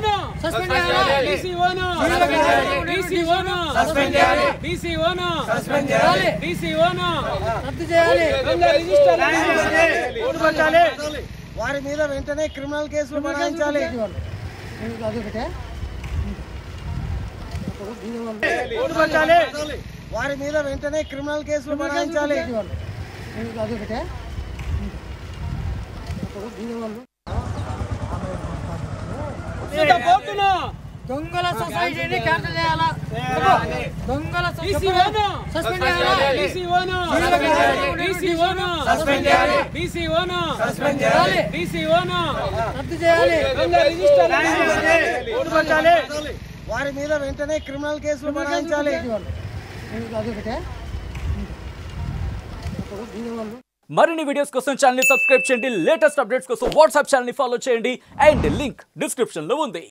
own suspend చేయాలి BC ఓను BC ఓను సస్పెండ్ చేయాలి బీసీ ఓను సస్పెండ్ చేయాలి బీసీ ఓను రద్దు చేయాలి దొంగ రిజిస్టర్ ఊడిపట్టాలి వారి మీద వెంటనే క్రిమినల్ కేసులు బనాయించాలి అదొకటే ఊడిపట్టాలి వారి మీద వెంటనే క్రిమినల్ కేసులు బనాయించాలి అదొకటే పోతున్నా దొంగల సొసైటీని క్యాన్సిల్ చేయాలా దొంగల బీసీ ఓను సస్పెండ్ చేయాలి బీసీ ఓను బీసీ ఓను సస్పెండ్ చేయాలి బీసీ ఓను సస్పెండ్ చేయాలి బీసీ ఓను రద్దు చేయాలి దొంగ రిజిస్టర్ ఊడిపట్టాలి వారి మీద వెంటనే క్రిమినల్ కేసులు బనాయించాలి అదొకటే మరిన్ని వీడియోస్ కోసం ఛానల్ సబ్స్క్రైబ్ చేయండి లేటెస్ట్ అప్డేట్స్ కోసం వాట్సాప్ ఛానల్ ఫాలో చేయండి అండ్ లింక్ డిస్క్రిప్షన్ లో ఉంది